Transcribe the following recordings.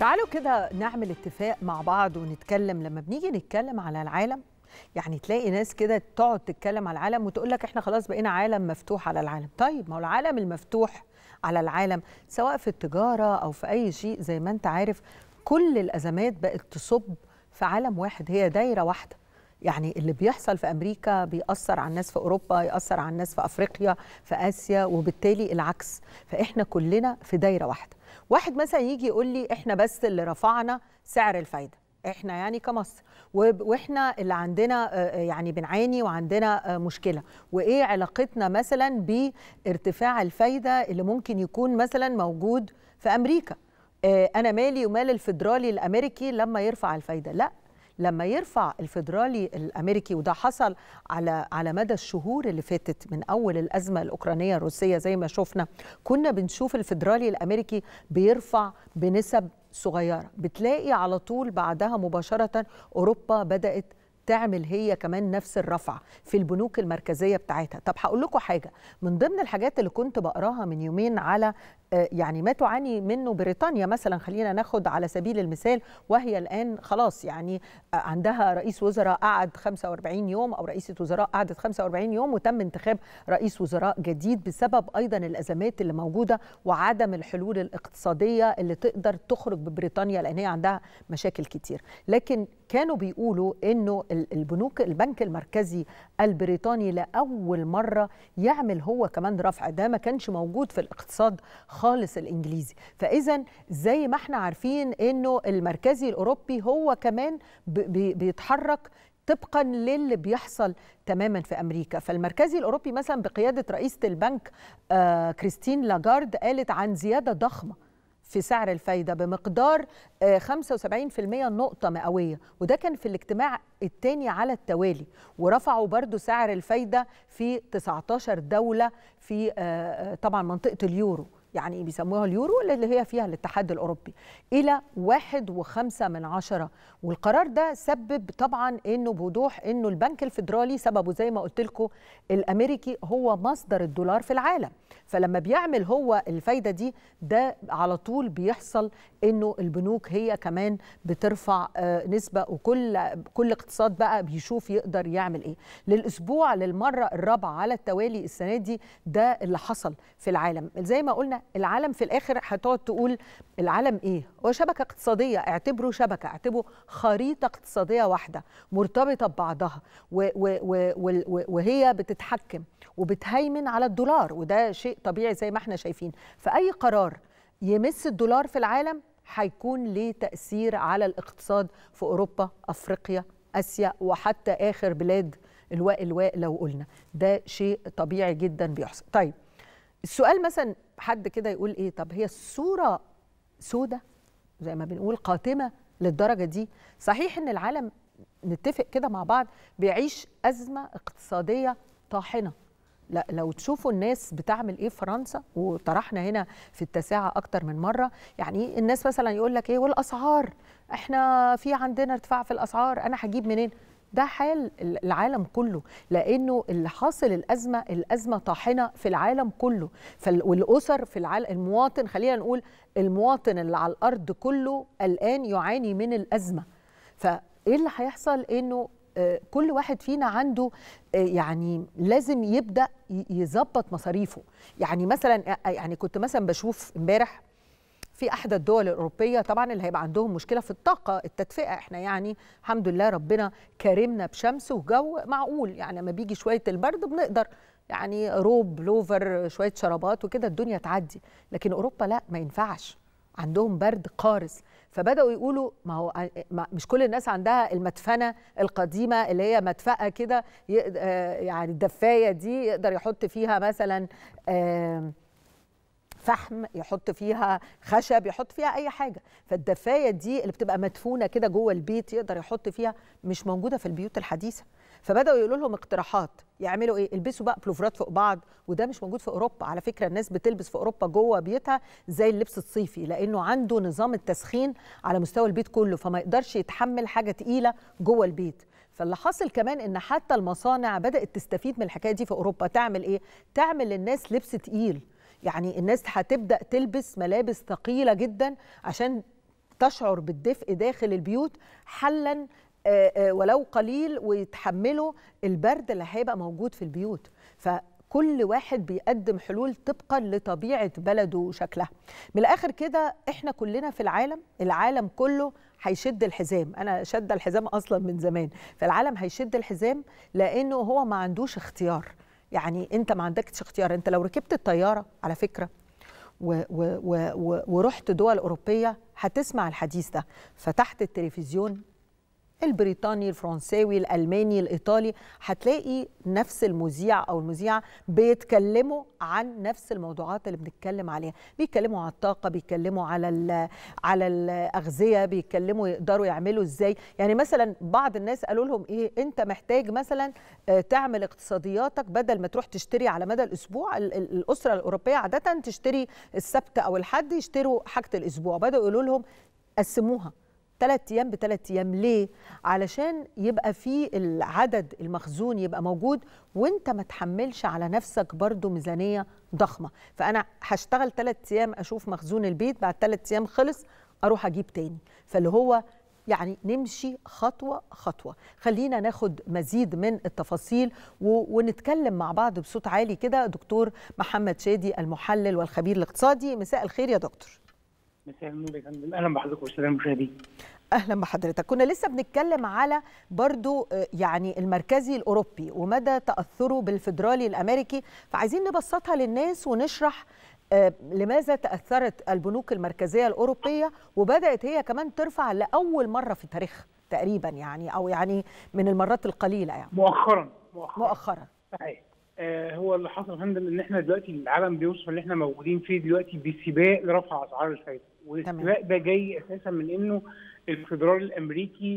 تعالوا كده نعمل اتفاق مع بعض ونتكلم لما بنيجي نتكلم على العالم يعني تلاقي ناس كده تقعد تتكلم على العالم وتقول لك احنا خلاص بقينا عالم مفتوح على العالم طيب ما هو العالم المفتوح على العالم سواء في التجارة أو في أي شيء زي ما أنت عارف كل الأزمات بقت تصب في عالم واحد هي دايرة واحدة يعني اللي بيحصل في امريكا بيأثر على الناس في اوروبا يأثر على الناس في افريقيا في اسيا وبالتالي العكس فاحنا كلنا في دايره واحده واحد مثلا يجي يقول لي احنا بس اللي رفعنا سعر الفايده احنا يعني كمصر واحنا اللي عندنا يعني بنعاني وعندنا مشكله وايه علاقتنا مثلا بارتفاع الفايده اللي ممكن يكون مثلا موجود في امريكا انا مالي ومال الفدرالي الامريكي لما يرفع الفايده لا لما يرفع الفدرالي الامريكي وده حصل على على مدى الشهور اللي فاتت من اول الازمه الاوكرانيه الروسيه زي ما شفنا كنا بنشوف الفدرالي الامريكي بيرفع بنسب صغيره بتلاقي على طول بعدها مباشره اوروبا بدات تعمل هي كمان نفس الرفع في البنوك المركزيه بتاعتها طب هقول لكم حاجه من ضمن الحاجات اللي كنت بقراها من يومين على يعني ما تعاني منه بريطانيا مثلا خلينا ناخد على سبيل المثال وهي الان خلاص يعني عندها رئيس وزراء قعد 45 يوم او رئيسه وزراء قعدت 45 يوم وتم انتخاب رئيس وزراء جديد بسبب ايضا الازمات اللي موجوده وعدم الحلول الاقتصاديه اللي تقدر تخرج ببريطانيا لان هي عندها مشاكل كتير لكن كانوا بيقولوا انه البنوك البنك المركزي البريطاني لاول مره يعمل هو كمان رفع ده ما كانش موجود في الاقتصاد خالص الانجليزي فاذا زي ما احنا عارفين انه المركزي الاوروبي هو كمان بيتحرك طبقا للي بيحصل تماما في امريكا فالمركزي الاوروبي مثلا بقياده رئيسه البنك آه كريستين لاجارد قالت عن زياده ضخمه في سعر الفايدة بمقدار 75% نقطة مئوية وده كان في الاجتماع الثاني على التوالي ورفعوا برضو سعر الفايدة في 19 دولة في طبعا منطقة اليورو يعني بيسموها اليورو اللي هي فيها الاتحاد الأوروبي إلى واحد وخمسة من عشرة والقرار ده سبب طبعا إنه بوضوح إنه البنك الفيدرالي سببه زي ما قلت لكم الأمريكي هو مصدر الدولار في العالم فلما بيعمل هو الفايدة دي ده على طول بيحصل إنه البنوك هي كمان بترفع نسبة وكل كل اقتصاد بقى بيشوف يقدر يعمل إيه للأسبوع للمرة الرابعة على التوالي السنة دي ده اللي حصل في العالم زي ما قلنا العالم في الاخر هتقعد تقول العالم ايه هو شبكه اقتصاديه اعتبره شبكه اعتبره خريطه اقتصاديه واحده مرتبطه ببعضها و و و وهي بتتحكم وبتهيمن على الدولار وده شيء طبيعي زي ما احنا شايفين فاي قرار يمس الدولار في العالم هيكون ليه تاثير على الاقتصاد في اوروبا افريقيا اسيا وحتى اخر بلاد الواء الواء لو قلنا ده شيء طبيعي جدا بيحصل طيب السؤال مثلا حد كده يقول ايه طب هي الصوره سودة زي ما بنقول قاتمه للدرجه دي صحيح ان العالم نتفق كده مع بعض بيعيش ازمه اقتصاديه طاحنه لا لو تشوفوا الناس بتعمل ايه في فرنسا وطرحنا هنا في التاسعه اكتر من مره يعني الناس مثلا يقول لك ايه والاسعار احنا في عندنا ارتفاع في الاسعار انا هجيب منين ده حال العالم كله لانه اللي حاصل الازمه الازمه طاحنه في العالم كله والاسر في العالم المواطن خلينا نقول المواطن اللي على الارض كله الان يعاني من الازمه فايه اللي هيحصل انه كل واحد فينا عنده يعني لازم يبدا يظبط مصاريفه يعني مثلا يعني كنت مثلا بشوف امبارح في احدى الدول الاوروبيه طبعا اللي هيبقى عندهم مشكله في الطاقه التدفئه احنا يعني الحمد لله ربنا كرمنا بشمس وجو معقول يعني لما بيجي شويه البرد بنقدر يعني روب بلوفر شويه شرابات وكده الدنيا تعدي لكن اوروبا لا ما ينفعش عندهم برد قارس فبداوا يقولوا ما هو مش كل الناس عندها المدفنه القديمه اللي هي مدفأه كده يعني الدفايه دي يقدر يحط فيها مثلا فحم يحط فيها خشب يحط فيها اي حاجه فالدفايه دي اللي بتبقى مدفونه كده جوه البيت يقدر يحط فيها مش موجوده في البيوت الحديثه فبداوا يقولوا لهم اقتراحات يعملوا ايه البسوا بقى بلوفرات فوق بعض وده مش موجود في اوروبا على فكره الناس بتلبس في اوروبا جوه بيتها زي اللبس الصيفي لانه عنده نظام التسخين على مستوى البيت كله فما يقدرش يتحمل حاجه تقيله جوه البيت فاللي حاصل كمان ان حتى المصانع بدات تستفيد من الحكايه دي في اوروبا تعمل ايه تعمل للناس لبس تقيل يعني الناس هتبدا تلبس ملابس ثقيله جدا عشان تشعر بالدفء داخل البيوت حلا ولو قليل ويتحملوا البرد اللي هيبقى موجود في البيوت فكل واحد بيقدم حلول طبقا لطبيعه بلده وشكلها من الاخر كده احنا كلنا في العالم العالم كله هيشد الحزام انا شد الحزام اصلا من زمان فالعالم هيشد الحزام لانه هو ما عندوش اختيار يعني انت ما عندكش اختيار انت لو ركبت الطياره على فكره و و و ورحت دول اوروبيه هتسمع الحديث ده فتحت التلفزيون البريطاني الفرنساوي الالماني الايطالي هتلاقي نفس المذيع او المذيعه بيتكلموا عن نفس الموضوعات اللي بنتكلم عليها بيتكلموا على الطاقه بيتكلموا على على الاغذيه بيتكلموا يقدروا يعملوا ازاي يعني مثلا بعض الناس قالوا لهم ايه انت محتاج مثلا تعمل اقتصادياتك بدل ما تروح تشتري على مدى الاسبوع الاسره الاوروبيه عاده تشتري السبت او الحد يشتروا حاجه الاسبوع بداوا يقولوا لهم قسموها ثلاث ايام بثلاث ايام ليه علشان يبقى في العدد المخزون يبقى موجود وانت ما تحملش على نفسك برضو ميزانيه ضخمه فانا هشتغل ثلاث ايام اشوف مخزون البيت بعد ثلاث ايام خلص اروح اجيب تاني فاللي هو يعني نمشي خطوة خطوة خلينا ناخد مزيد من التفاصيل و... ونتكلم مع بعض بصوت عالي كده دكتور محمد شادي المحلل والخبير الاقتصادي مساء الخير يا دكتور مساء النور يا فندم اهلا بحضرتك والساده المشاهدين اهلا بحضرتك كنا لسه بنتكلم على برضو يعني المركزي الاوروبي ومدى تاثره بالفدرالي الامريكي فعايزين نبسطها للناس ونشرح لماذا تاثرت البنوك المركزيه الاوروبيه وبدات هي كمان ترفع لاول مره في تاريخها تقريبا يعني او يعني من المرات القليله يعني مؤخرا مؤخرا مؤخرا صحيح آه هو اللي حصل يا فندم ان احنا دلوقتي العالم بيوصف اللي احنا موجودين فيه دلوقتي بسباق لرفع اسعار الفايده والسباق ده جاي اساسا من انه الفدرال الامريكي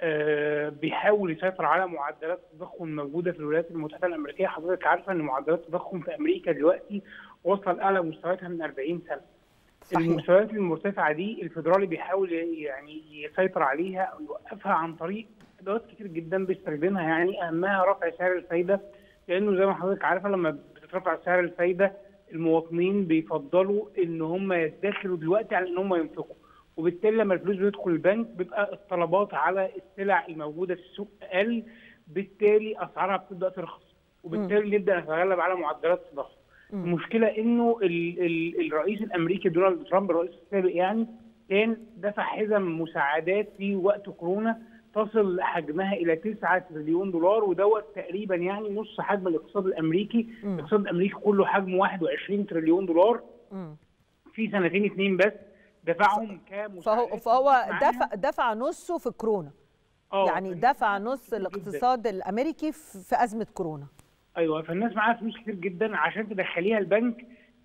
آه بيحاول يسيطر على معدلات التضخم الموجوده في الولايات المتحده الامريكيه حضرتك عارفه ان معدلات التضخم في امريكا دلوقتي واصله لاعلى مستوياتها من 40 سنه صحيح. المستويات المرتفعه دي الفدرالي بيحاول يعني يسيطر عليها او يوقفها عن طريق ادوات كتير جدا بيستخدمها يعني اهمها رفع سعر الفايده لانه زي ما حضرتك عارفه لما بتترفع سعر الفايده المواطنين بيفضلوا ان هم يدخروا دلوقتي على ان هم ينفقوا وبالتالي لما الفلوس بتدخل البنك بيبقى الطلبات على السلع الموجوده في السوق اقل بالتالي اسعارها بتبدا ترخص وبالتالي نبدا نتغلب على معدلات التضخم المشكله انه ال ال الرئيس الامريكي دونالد ترامب الرئيس السابق يعني كان دفع حزم مساعدات في وقت كورونا تصل حجمها الى 9 تريليون دولار ودوت تقريبا يعني نص حجم الاقتصاد الامريكي، م. الاقتصاد الامريكي كله حجمه 21 تريليون دولار م. في سنتين اثنين بس دفعهم كمساعدات فهو فهو دفع دفع نصه في كورونا يعني دفع نص الاقتصاد جداً. الامريكي في ازمه كورونا ايوه فالناس معاها فلوس كتير جدا عشان تدخليها البنك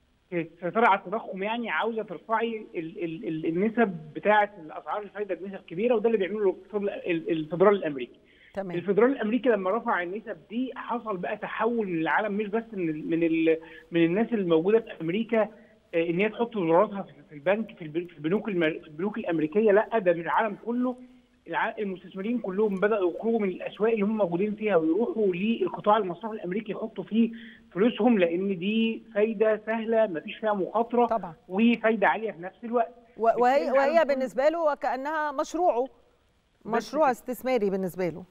تسيطري على التضخم يعني عاوزه ترفعي ال ال ال النسب بتاعه الاسعار الفايده بنسب كبيره وده اللي بيعمله الفدرال الامريكي. تمام. الفدرال الامريكي لما رفع النسب دي حصل بقى تحول للعالم مش بس من من ال من الناس الموجوده في امريكا ان هي تحط دولاراتها في البنك في البنوك في البنوك الامريكيه لا ده من العالم كله المستثمرين كلهم بداوا يخرجوا من الاسواق اللي هم موجودين فيها ويروحوا للقطاع المصرفي الامريكي يحطوا فيه فلوسهم لان دي فايده سهله ما فيش فيها مخاطره طبعا وفايده عاليه في نفس الوقت وهي وهي بالنسبه له وكانها مشروعه مشروع استثماري بالنسبه له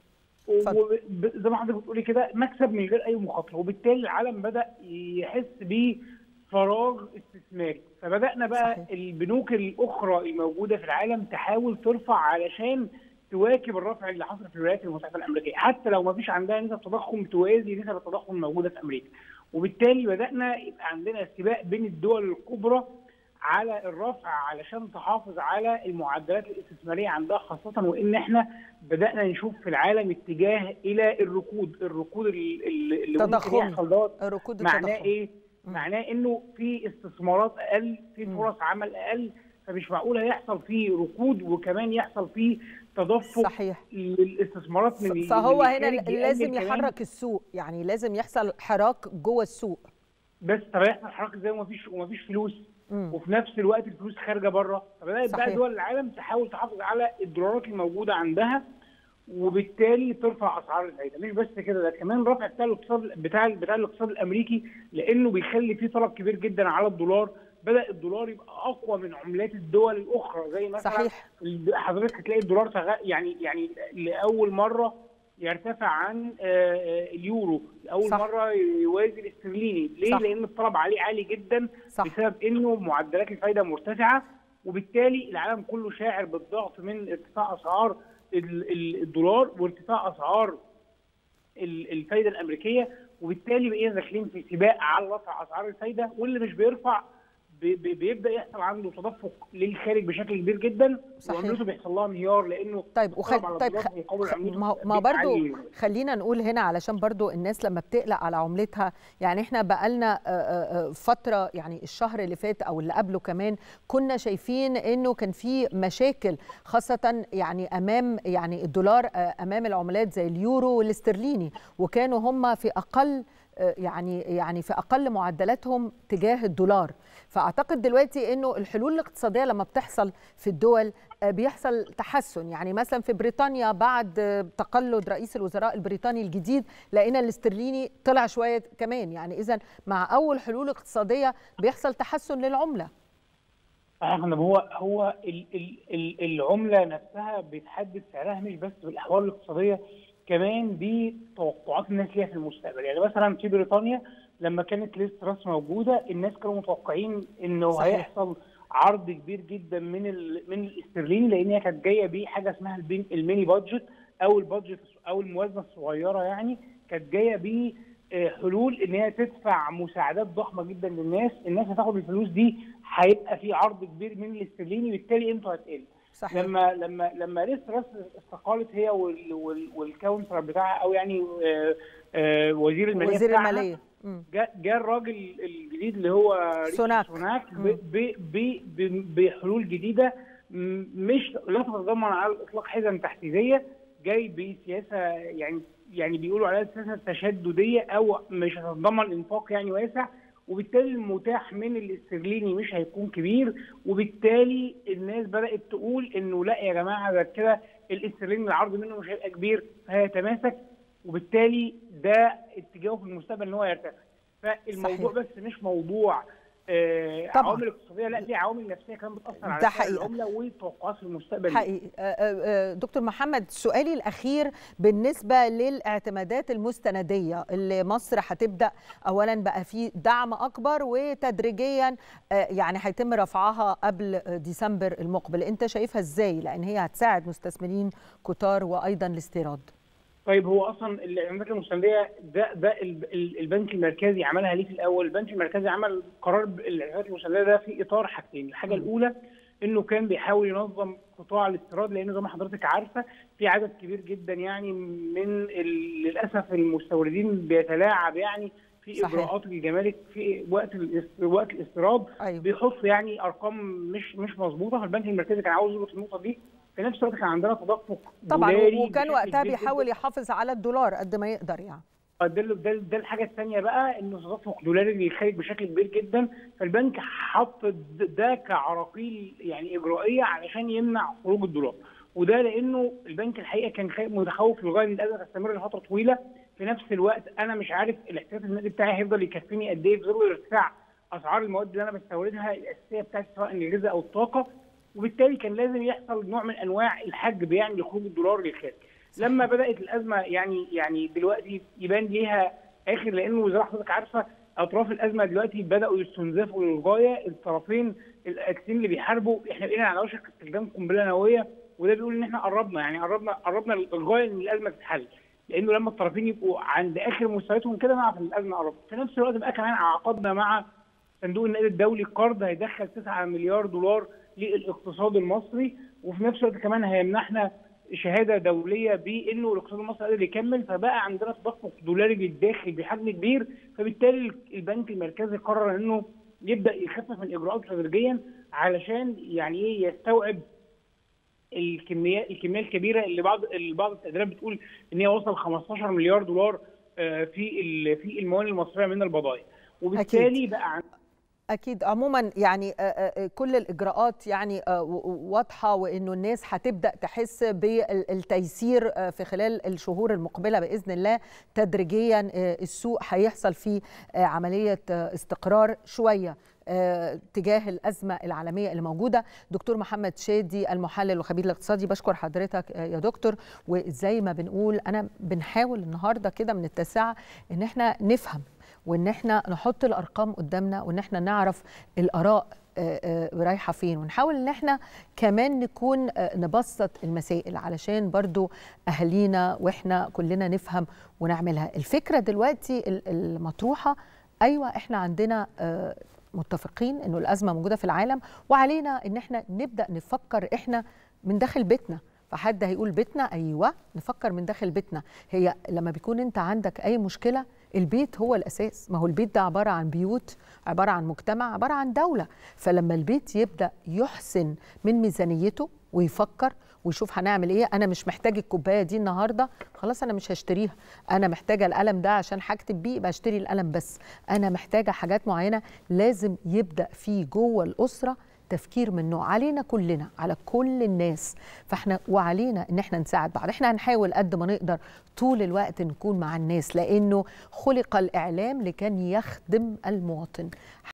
زي ما حضرتك بتقولي كده مكسب من غير اي مخاطره وبالتالي العالم بدا يحس ب فراغ استثماري فبدانا بقى صحيح. البنوك الاخرى الموجوده في العالم تحاول ترفع علشان تواكب الرفع اللي حصل في الولايات المتحده الامريكيه حتى لو ما فيش عندها نسب تضخم توازي نسب التضخم الموجوده في امريكا وبالتالي بدانا يبقى عندنا سباق بين الدول الكبرى على الرفع علشان تحافظ على المعدلات الاستثماريه عندها خاصه وان احنا بدانا نشوف في العالم اتجاه الى الركود الركود اللي ممكن يحصل دوت الركود معناه ايه معناه انه في استثمارات اقل في فرص عمل اقل فمش معقول هيحصل فيه ركود وكمان يحصل فيه تدفق صحيح للاستثمارات من فهو هنا لازم يحرك السوق يعني لازم يحصل حراك جوه السوق بس طب يحصل حراك ازاي ومفيش ومفيش فلوس مم. وفي نفس الوقت الفلوس خارجه بره فبدات بقى دول العالم تحاول تحافظ على الدولارات الموجوده عندها وبالتالي ترفع اسعار الفايده مش بس كده ده كمان رفع بتاع الاقتصاد بتاع بتاع الاقتصاد الامريكي لانه بيخلي فيه طلب كبير جدا على الدولار بدا الدولار يبقى اقوى من عملات الدول الاخرى زي مثلا صحيح حضرتك هتلاقي الدولار يعني يعني لاول مره يرتفع عن اليورو لاول صح. مره يوازي الاسترليني ليه صح. لان الطلب عليه عالي جدا صح. بسبب انه معدلات الفائده مرتفعه وبالتالي العالم كله شاعر بالضغط من ارتفاع اسعار الدولار وارتفاع اسعار الفائده الامريكيه وبالتالي بقينا داخلين في سباق على رفع اسعار الفائده واللي مش بيرفع بيبدا يحصل عنده تدفق للخارج بشكل كبير جدا وعملته بيحصل لها انهيار لانه طيب وخل... طيب خ... ما, ما برضو خلينا نقول هنا علشان برضو الناس لما بتقلق على عملتها يعني احنا بقالنا فتره يعني الشهر اللي فات او اللي قبله كمان كنا شايفين انه كان في مشاكل خاصه يعني امام يعني الدولار امام العملات زي اليورو والاسترليني وكانوا هم في اقل يعني يعني في اقل معدلاتهم تجاه الدولار فاعتقد دلوقتي انه الحلول الاقتصاديه لما بتحصل في الدول بيحصل تحسن يعني مثلا في بريطانيا بعد تقلد رئيس الوزراء البريطاني الجديد لقينا الاسترليني طلع شويه كمان يعني اذا مع اول حلول اقتصاديه بيحصل تحسن للعمله احنا هو هو العمله نفسها بيتحدد سعرها مش بس بالاحوال الاقتصاديه كمان بتوقعات الناس ليها في المستقبل يعني مثلا في بريطانيا لما كانت ليست راس موجوده الناس كانوا متوقعين انه صحيح. هيحصل عرض كبير جدا من ال من الاسترليني لان هي كانت جايه بحاجه اسمها الميني بادجت او البادجت او الموازنه الصغيره يعني كانت جايه ب حلول ان هي تدفع مساعدات ضخمه جدا للناس، الناس هتاخد الفلوس دي هيبقى في عرض كبير من الاسترليني بالتالي قيمته هتقل. صحيح. لما لما لما ليست راس استقالت هي والكاونسلر بتاعها او يعني آآ آآ وزير الماليه وزير الماليه جاء جا الراجل الجديد اللي هو سوناك, سوناك بحلول جديده مش لا تتضمن على الاطلاق حزم تحفيزيه جاي بسياسه يعني يعني بيقولوا عليها سياسه تشدديه او مش هتتضمن انفاق يعني واسع وبالتالي المتاح من الاسترليني مش هيكون كبير وبالتالي الناس بدات تقول انه لا يا جماعه ده كده الاسترليني العرض منه مش هيبقى كبير فهيتماسك وبالتالي ده اتجاهه في المستقبل ان هو يرتفع فالموضوع صحيح. بس مش موضوع آه عوامل اقتصاديه لا في عوامل نفسيه كمان بتاثر على سعر العمله وتوقعات في المستقبل حقيقي آه دكتور محمد سؤالي الاخير بالنسبه للاعتمادات المستنديه اللي مصر هتبدا اولا بقى في دعم اكبر وتدريجيا آه يعني هيتم رفعها قبل ديسمبر المقبل انت شايفها ازاي لان هي هتساعد مستثمرين كتار وايضا الاستيراد طيب هو اصلا الاعتمادات المستنديه ده ده البنك المركزي عملها ليه في الاول؟ البنك المركزي عمل قرار الاعتمادات المستنديه ده في اطار حاجتين، الحاجه الاولى انه كان بيحاول ينظم قطاع الاستيراد لان زي ما حضرتك عارفه في عدد كبير جدا يعني من للاسف المستوردين بيتلاعب يعني في صحيح. اجراءات الجمارك في وقت وقت الاستيراد أيوه. بيحط يعني ارقام مش مش مظبوطه فالبنك المركزي كان عاوز يظبط النقطه دي في نفس الوقت كان عندنا تدفق طبعا وكان وقتها بيحاول يحافظ على الدولار قد ما يقدر يعني ده ده, ده الحاجه الثانيه بقى انه تدفق دولاري للخارج بشكل كبير جدا فالبنك حط ده كعراقيل يعني اجرائيه علشان يمنع خروج الدولار وده لانه البنك الحقيقه كان متخوف لغايه ان الازمه تستمر لفتره طويله في نفس الوقت انا مش عارف الاحتياط المالي بتاعي هيفضل يكفيني قد ايه في ظل ارتفاع اسعار المواد اللي انا بستوردها الاساسيه بتاعتي سواء الغذاء او الطاقه وبالتالي كان لازم يحصل نوع من انواع الحجب يعني لخروج الدولار للخارج. لما بدات الازمه يعني يعني دلوقتي يبان ليها اخر لانه زي ما حضرتك عارفه اطراف الازمه دلوقتي بداوا يستنزفوا للغايه الطرفين الاكسين اللي بيحاربوا احنا بقينا على وشك استخدام قنبله نوويه وده بيقول ان احنا قربنا يعني قربنا قربنا للغايه ان الازمه تتحل لانه لما الطرفين يبقوا عند اخر مستوياتهم كده نعرف ان الازمه قربت في نفس الوقت بقى كمان عقدنا مع صندوق النقد الدولي قرض هيدخل 9 مليار دولار للاقتصاد المصري وفي نفس الوقت كمان هيمنحنا شهاده دوليه بانه الاقتصاد المصري قادر يكمل فبقى عندنا تدفق دولاري للداخل بحجم كبير فبالتالي البنك المركزي قرر انه يبدا يخفف من الاجراءات تدريجيا علشان يعني ايه يستوعب الكميه الكميه الكبيره اللي بعض بعض التقديرات بتقول ان هي وصل 15 مليار دولار في في الموانئ المصريه من البضائع وبالتالي أكيد. بقى عن اكيد عموما يعني كل الاجراءات يعني واضحه وانه الناس هتبدا تحس بالتيسير في خلال الشهور المقبله باذن الله تدريجيا السوق هيحصل فيه عمليه استقرار شويه آه تجاه الازمه العالميه اللي موجوده دكتور محمد شادي المحلل والخبير الاقتصادي بشكر حضرتك يا دكتور وزي ما بنقول انا بنحاول النهارده كده من التاسعه ان احنا نفهم وان احنا نحط الارقام قدامنا وان احنا نعرف الاراء رايحه فين ونحاول ان احنا كمان نكون نبسط المسائل علشان برضو اهالينا واحنا كلنا نفهم ونعملها الفكره دلوقتي المطروحه ايوه احنا عندنا متفقين انه الازمه موجوده في العالم وعلينا ان احنا نبدا نفكر احنا من داخل بيتنا فحد هيقول بيتنا ايوه نفكر من داخل بيتنا هي لما بيكون انت عندك اي مشكله البيت هو الاساس ما هو البيت ده عباره عن بيوت عباره عن مجتمع عباره عن دوله فلما البيت يبدا يحسن من ميزانيته ويفكر ويشوف هنعمل ايه انا مش محتاج الكوبايه دي النهارده خلاص انا مش هشتريها انا محتاجه القلم ده عشان هكتب بيه يبقى اشتري القلم بس انا محتاجه حاجات معينه لازم يبدا في جوه الاسره تفكير من نوع علينا كلنا على كل الناس فاحنا وعلينا ان احنا نساعد بعض احنا هنحاول قد ما نقدر طول الوقت نكون مع الناس لانه خلق الاعلام لكي يخدم المواطن